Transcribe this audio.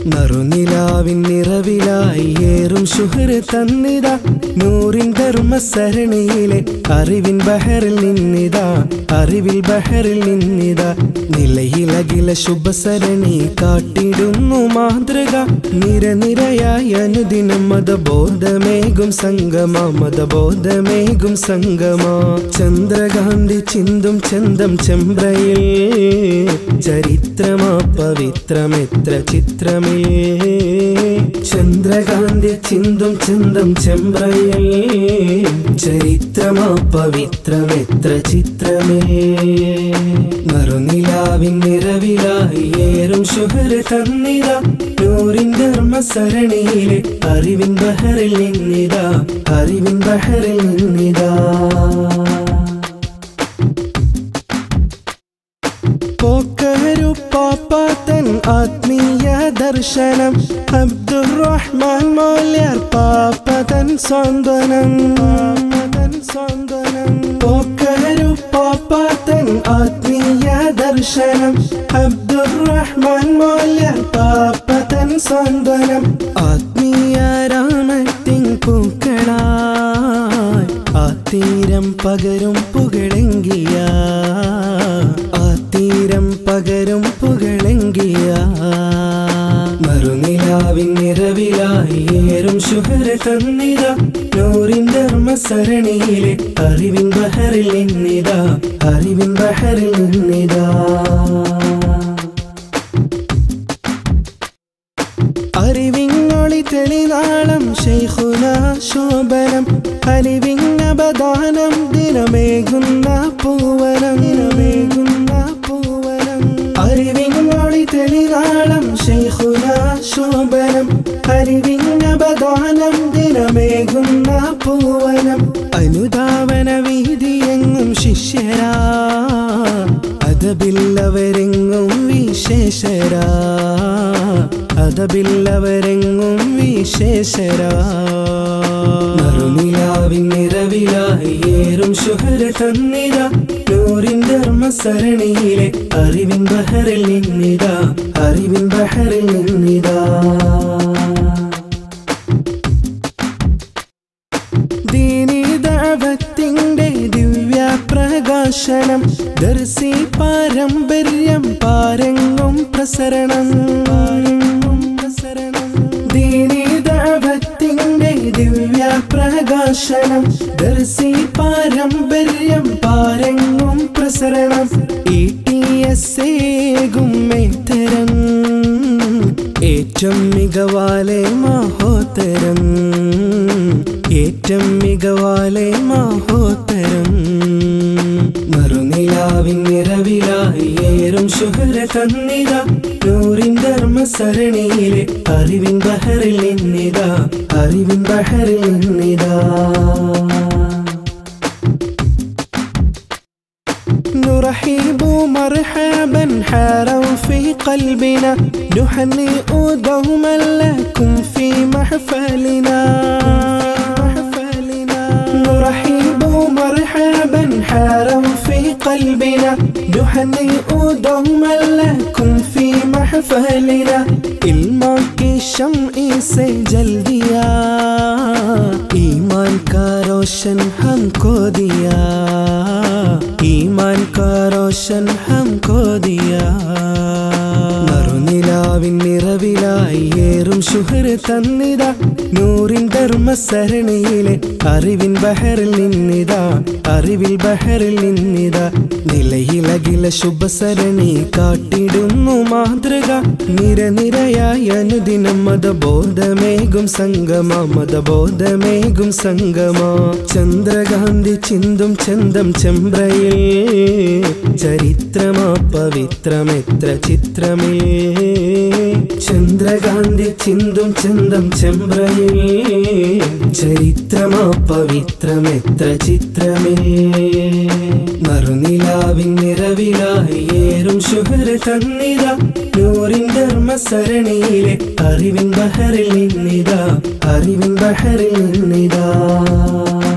നറുനിലാവിൻ നിറവിലായി ഏറും ശുഹർ തന്നിത നൂറിൻ ധർമ്മസരണിയിലെ അറിവിൻ ബഹറിൽ നിന്നിതാ അറിവിൽ ബഹറിൽ നിന്നിത നിലയിലകില ശുഭസരണി കാട്ടിടുന്നു മാതൃക നിരനിരയായി അനുദിനം മതബോധമേകും സംഗമ മതബോധമേകും സംഗമ ചന്ദ്രകാന്തി ചിന്തും ചന്തം ചെമ്പ്രയിൽ ചരിത്രമാ പവിത്രമെത്ര ചിത്രമേ ചന്ദ്രകാന്തി ചിന്തും ചന്തം ചെമ്പ്രയിൽ ചരിത്രമാ പവിത്രമെത്ര ചിത്രമേ നറുനിലാവിൻ നിറവിലായി ഏറും ശുഹർ തന്നിത നൂറിൻ ധർമ്മസരണിയിലെ അറിവിൻ ബഹറിൽ നിന്നിതാ അറിവിൻ ബഹറിൽ നിന്നിതാ പോക്കരു പാപ്പാത്തൻ ആത്മീയ ദർശനം അബ്ദുറഹ്മാൻ മൗല്യർ പാപ്പതൻ സ്വന്തനം പാപ്പതൻ സ്വന്തനം പോക്കരു പാപ്പാത്തൻ ആത്മീയ ദർശനം അബ്ദുറഹ്മാൻ മൗല്യർ പാപ്പതൻ സ്വന്തനം ആത്മീയ രാമത്തിൻ പൂക്കളായി ആ തീരം പകരും പുകഴെങ്കിയ ആ തീരം പകരും പുകഴെങ്കിയ മറുനിലാവിൻ നിറവിലായി ഏറും ശുഹര തന്നിത നൂറിൻ ധർമ്മസരണിയിലെ അറിവിൻ ബഹറിൽ നിന്നിതാ അറിവിൻ ബഹറിൽ നിന്നിതാ അറിവിങ്ങൊളി തെളിനാളം ശൈഖുന ശോഭനം അറിവിങ്ങബദാനം ദിനമേകുന്ന പൂവനം ദിനമേകുന്ന പൂവനം അറിവിങ്ങൊളി തെളിനാളം ശൈഖുന ശോഭനം അറിവിങ്ങബദാനം ദിനമേകുന്ന പൂവനം അനുധാവന വീതിയെങ്ങും ശിഷ്യരാ അതബില്ലവരെങ്ങും വിശേഷരാ അതബില്ലവരെങ്ങും വിശേഷരാ നറുനിലാവിൻ നിറവിലായി ഏറും ശുഹര തന്നിത നൂറിൻ ധർമ്മസരണിയിലെ അറിവിൻ ബഹറിൽ നിന്നിതാ അറിവിൻ ബഹറിൽ നിന്നിതാ ദീനി ദഅവത്തിന്റെ ദിവ്യ പ്രകാശനം ദർശി പാരമ്പര്യം പാരങ്ങും പ്രസരണം പാരങ്ങും പ്രസരണം ദീനി ദഅവത്തിന്റെ ദിവ്യ പ്രകാശനം ദർശി പാരമ്പര്യം പാരങ്ങും പ്രസരണം ഇ ടി എസ് ഏകുമേത്തരം ഏറ്റം മികവാലെ മഹോത്തരം ഏറ്റം മികവാലെ മഹോത്തരം നറുനിലാവിൻ നിറവിലായി ഏറും ശുഹര തന്നിത നൂറിൻ ധർമ്മസരണിയിലെ അറിവിൻ ബഹറിൽ നിന്നിതാ അറിവിൻ ബഹറിൽ നിന്നിതാ نرحب مرحبا حارا في قلبنا نهنئ دوما لكم في محفلنا نرحب مرحبا حارا في قلبنا نهنئ دوما لكم في محفلنا الماء शम्ई से जल दिया ईमान का रोशन हमको दिया ईमान का रोशन हमको दिया നറുനിലാവിൻ നിറവിലായി ഏറും ശുഹർ തന്നിത നൂറിൻ ധർമ്മസരണിയിലെ അറിവിൻ ബഹറിൽ നിന്നിതാ അറിവിൽ ബഹറിൽ നിന്നിതാ നിലയിലകില ശുഭസരണി കാട്ടിടുന്നു മാതൃക നിരനിരയായി അനുദിനം മതബോധമേകും സംഗമ മതബോധമേകും സംഗമ ചന്ദ്രകാന്തി ചിന്തും ചന്തം ചെമ്പ്രയിൽ ചരിത്രമാ പവിത്രമെത്ര ചിത്രമേ ചന്ദ്രകാന്തി ചിന്തും ചന്തം ചെമ്പ്രയിൽ ചരിത്രമാ പവിത്രമെത്ര ചിത്രമേ നറുനിലാവിൻ നിറവിലായി ഏറും ശുഹർ തന്നിത നൂറിൻ ധർമ്മസരണിയിലെ അറിവിൻ ബഹറിൽ നിന്നിതാ അറിവിൻ ബഹറിൽ നിന്നിതാ